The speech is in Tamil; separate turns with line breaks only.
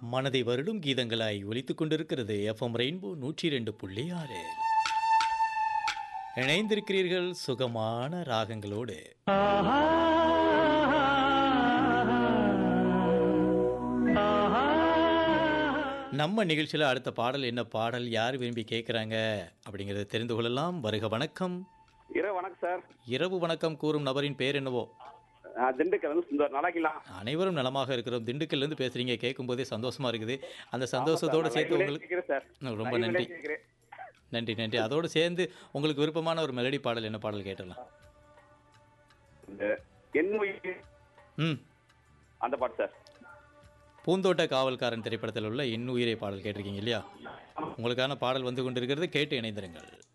மனதை வருடும் கீதங்களாய் ஒலித்துக் கொண்டிருக்கிறது எஃப்எம் ரெயின்போ நூற்றி ரெண்டு புள்ளி ஆறு இணைந்திருக்கிறீர்கள் சுகமான ராகங்களோடு நம்ம நிகழ்ச்சியில் அடுத்த பாடல் என்ன பாடல் யார் விரும்பி கேட்குறாங்க அப்படிங்கிறத தெரிந்து கொள்ளலாம் வருக வணக்கம்
இரவு வணக்கம் சார்
இரவு வணக்கம் கூறும் நபரின் பேர் என்னவோ
நான் திண்டுக்கல் வந்து சுந்தர் நல்லா இருக்கலாம்
அனைவரும் நலமாக இருக்கிறோம் திண்டுக்கல்லேருந்து பேசுகிறீங்க கேட்கும்போதே சந்தோஷமா இருக்குது அந்த சந்தோஷத்தோடு சேர்த்து உங்களுக்கு
கேட்கிறேன் சார்
ரொம்ப நன்றி
கேட்கிறேன்
நன்றி நன்றி அதோடு சேர்ந்து உங்களுக்கு விருப்பமான ஒரு மெலடி பாடல் என்ன பாடல் கேட்டலாம்
இந்த என் உயிர்
ம்
அந்த பாட்டு சார்
பூந்தோட்ட காவல்காரன் திரைப்படத்தில் உள்ள இன்னுயிரை பாடல் கேட்டிருக்கீங்க இல்லையா உங்களுக்கான பாடல் வந்து கொண்டிருக்கிறது கேட்டு இணைந்திருங்கள்